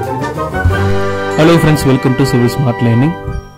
hello friends welcome to civil smart learning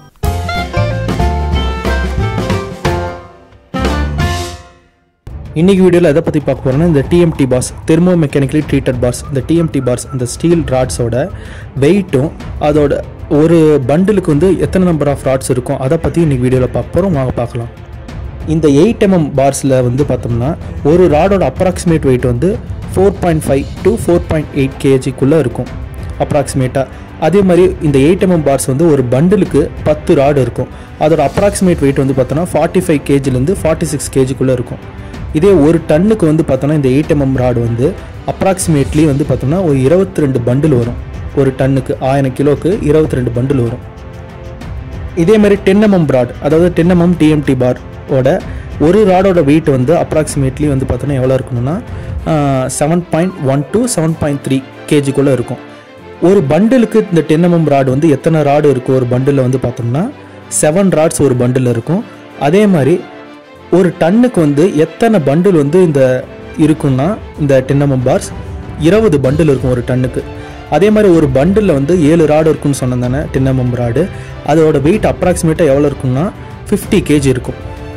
இன்னைக்கு வீடியோவில் எதை பற்றி பார்க்க போகிறோம்னா இந்த TMT bars thermo mechanically treated bars இந்த டிஎம்டி பாஸ் இந்த ஸ்டீல் ராட்ஸோட வெயிட்டும் அதோட ஒரு பண்டிலுக்கு வந்து எத்தனை நம்பர் ஆஃப் ராட்ஸ் இருக்கும் அதை பற்றி இன்னைக்கு வீடியோவில் பார்க்க போகிறோம் வாங்க பார்க்கலாம் இந்த எயிட் எம்எம் பார்ஸில் வந்து பார்த்தோம்னா ஒரு ராடோட அப்ராக்சிமேட் வெயிட் வந்து four point five to four point eight கேஜிக்குள்ளே இருக்கும் அப்ராக்சிமேட்டாக அதே மாதிரி இந்த எயிட் எம்எம் பார்ஸ் வந்து ஒரு பண்டிலுக்கு பத்து ராடு இருக்கும் அதோட அப்ராக்சிமேட் வெயிட் வந்து பார்த்தோன்னா ஃபார்ட்டி ஃபைவ் கேஜிலேருந்து ஃபார்ட்டி சிக்ஸ் கேஜிக்குள்ளே இருக்கும் இதே ஒரு டன்னுக்கு வந்து பார்த்தோன்னா இந்த எயிட் எம்எம் ராடு வந்து அப்ராக்சிமேட்லி வந்து பார்த்தோம்னா ஒரு இருபத்தி ரெண்டு பண்டில் வரும் ஒரு டன்னுக்கு ஆயிரம் கிலோக்கு இருபத்தி ரெண்டு பண்டில் வரும் இதே மாதிரி டென் எம்எம் ராட் அதாவது டென் எம்எம் டிஎம்டி பார் ஓட ஒரு ராடோட வெயிட் வந்து அப்ராக்சிமேட்லி வந்து பார்த்தோன்னா எவ்வளோ இருக்கணும்னா seven point one to seven point three கேஜிக்குள்ளே இருக்கும் ஒரு பண்டிலுக்கு இந்த டென் எம்எம் ராடு வந்து எத்தனை ராடு இருக்கும் ஒரு பண்டிலில் வந்து பார்த்தோம்னா செவன் ராட்ஸ் ஒரு பண்டில் இருக்கும் அதே மாதிரி ஒரு டன்னுக்கு வந்து எத்தனை பண்டில் வந்து இந்த இருக்கும்னா இந்த டென் எம்எம் பார்ஸ் இருபது பண்டில் இருக்கும் ஒரு டன்னுக்கு அதே மாதிரி ஒரு பண்டிலில் வந்து ஏழு ராடு இருக்குன்னு சொன்னேன் தானே டென் எம்எம் ராடு அதோட வெயிட் அப்ராக்சிமேட்டாக எவ்வளோ இருக்கும்னா ஃபிஃப்டி கேஜி இருக்கும்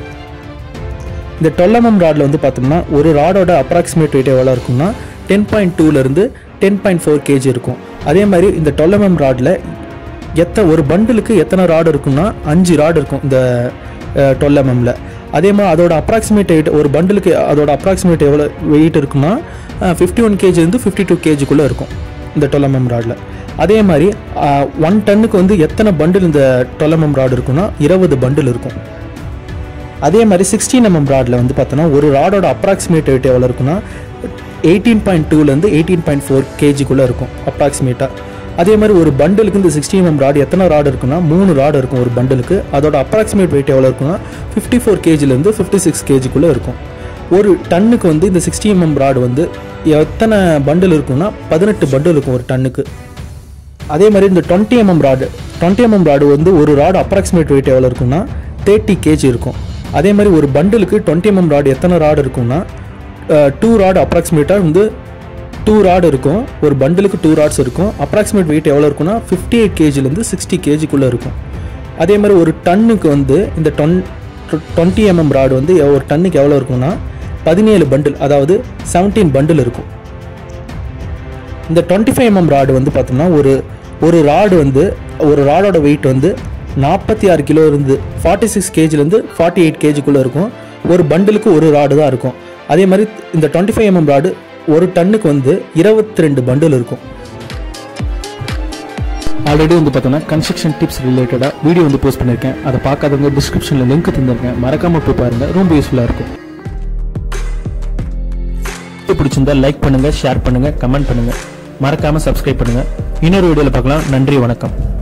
இந்த டுவெல் எம்எம் ராடில் வந்து பார்த்தோம்னா ஒரு ராடோட அப்ராக்சிமேட் வெயிட் எவ்வளோ இருக்கும்னா டென் பாயிண்ட் டூலேருந்து டென் பாயிண்ட் ஃபோர் கேஜி இருக்கும் அதே மாதிரி இந்த டுவெல் எம்எம் ராடில் எத்த ஒரு பண்டிலுக்கு எத்தனை ராடு இருக்கும்னா அஞ்சு ராடு இருக்கும் இந்த டுவெல் எம்எம்ல அதே மாதிரி அதோட அப்ராக்சிமேட் வெயிட் ஒரு பண்டிலுக்கு அதோட அப்ராக்சிமேட் எவ்வளோ வெயிட் இருக்குன்னா ஃபிஃப்டி ஒன் கேஜிலேருந்து ஃபிஃப்டி டூ கேஜிக்குள்ளே இருக்கும் இந்த டுவெல் எம்எம் ராடில் அதே மாதிரி ஒன் டன்னுக்கு வந்து எத்தனை பண்டில் இந்த டுவெல் எம்எம் ராடு இருக்குன்னா இருபது பண்டில் இருக்கும் அதே மாதிரி சிக்ஸ்டீன் எம்எம் ராடில் வந்து பார்த்தோன்னா ஒரு ராடோட அப்ராக்சிமேட் வெயிட் எவ்வளோ இருக்குன்னா எயிட்டீன் பாயிண்ட் டூலேருந்து எயிட்டீன் பாயிண்ட் ஃபோர் கேஜிக்குள்ளே இருக்கும் அப்ராக்சிமேட்டாக அதே மாதிரி ஒரு பண்டிலுக்கு இந்த சிக்ஸ்டி எம்எம் ராடு எத்தனை ராடு இருக்குன்னா மூணு ராடு இருக்கும் ஒரு பண்டிலுக்கு அதோட அப்ராக்சிமேட் வெயிட் எவ்வளோ இருக்குன்னா ஃபிஃப்டி ஃபோர் கேஜிலேருந்து ஃபிஃப்டி சிக்ஸ் கேஜிக்குள்ளே இருக்கும் ஒரு டன்னுக்கு வந்து இந்த சிக்ஸ்டி எம்எம் ராடு வந்து எத்தனை பண்டில் இருக்குன்னா பதினெட்டு பண்டில் இருக்கும் ஒரு டன்னுக்கு அதே மாதிரி இந்த twenty mm rod twenty mm rod வந்து ஒரு ராடு அப்ராக்சிமேட் வெயிட் எவ்வளோ இருக்குன்னா தேர்ட்டி கேஜி இருக்கும் அதே மாதிரி ஒரு பண்டிலுக்கு டுவெண்ட்டி எம்எம் ராடு எத்தனை ராடு இருக்கும்னா டூ ராடு அப்ராக்சிமேட்டாக வந்து டூ ராடு இருக்கும் ஒரு பண்டிலுக்கு டூ ராட்ஸ் இருக்கும் அப்ராக்சிமேட் வெயிட் எவ்வளோ இருக்குன்னா ஃபிஃப்டி எயிட் கேஜிலேருந்து சிக்ஸ்டி கேஜிக்குள்ளே இருக்கும் அதே மாதிரி ஒரு டன்னுக்கு வந்து இந்த டொன் டுவெண்ட்டி எம்எம் ராடு வந்து ஒரு டன்னுக்கு எவ்வளோ இருக்கும்னா பதினேழு பண்டில் அதாவது செவன்டீன் பண்டில் இருக்கும் இந்த டுவெண்ட்டி ஃபைவ் எம்எம் ராடு வந்து பார்த்தோம்னா ஒரு ஒரு ராடு வந்து ஒரு ராடோட வெயிட் வந்து நாற்பத்தி ஆறு கிலோ இருந்து ஃபார்ட்டி சிக்ஸ் கேஜிலேருந்து ஃபார்ட்டி எயிட் கேஜிக்குள்ளே இருக்கும் ஒரு பண்டிலுக்கு ஒரு ராடு தான் இருக்கும் அதே மாதிரி இந்த டுவெண்ட்டி ஃபைவ் எம்எம் ராடு ஒரு டன்னுக்கு வந்து இருபத்தி ரெண்டு பண்டில் இருக்கும் ஆல்ரெடி வந்து பார்த்தோன்னா கன்ஸ்ட்ரக்ஷன் டிப்ஸ் ரிலேட்டடாக வீடியோ வந்து போஸ்ட் பண்ணியிருக்கேன் அதை பார்க்காதவங்க டிஸ்கிரிப்ஷனில் லிங்க் தந்திருக்கேன் மறக்காமல் போய் பாருங்கள் ரொம்ப யூஸ்ஃபுல்லாக இருக்கும் பிடிச்சிருந்தா லைக் பண்ணுங்கள் ஷேர் பண்ணுங்கள் கமெண்ட் பண்ணுங்கள் மறக்காமல் சப்ஸ்கிரைப் பண்ணுங்கள் இன்னொரு வீடியோவில் பார்க்கலாம் நன்றி வணக்கம்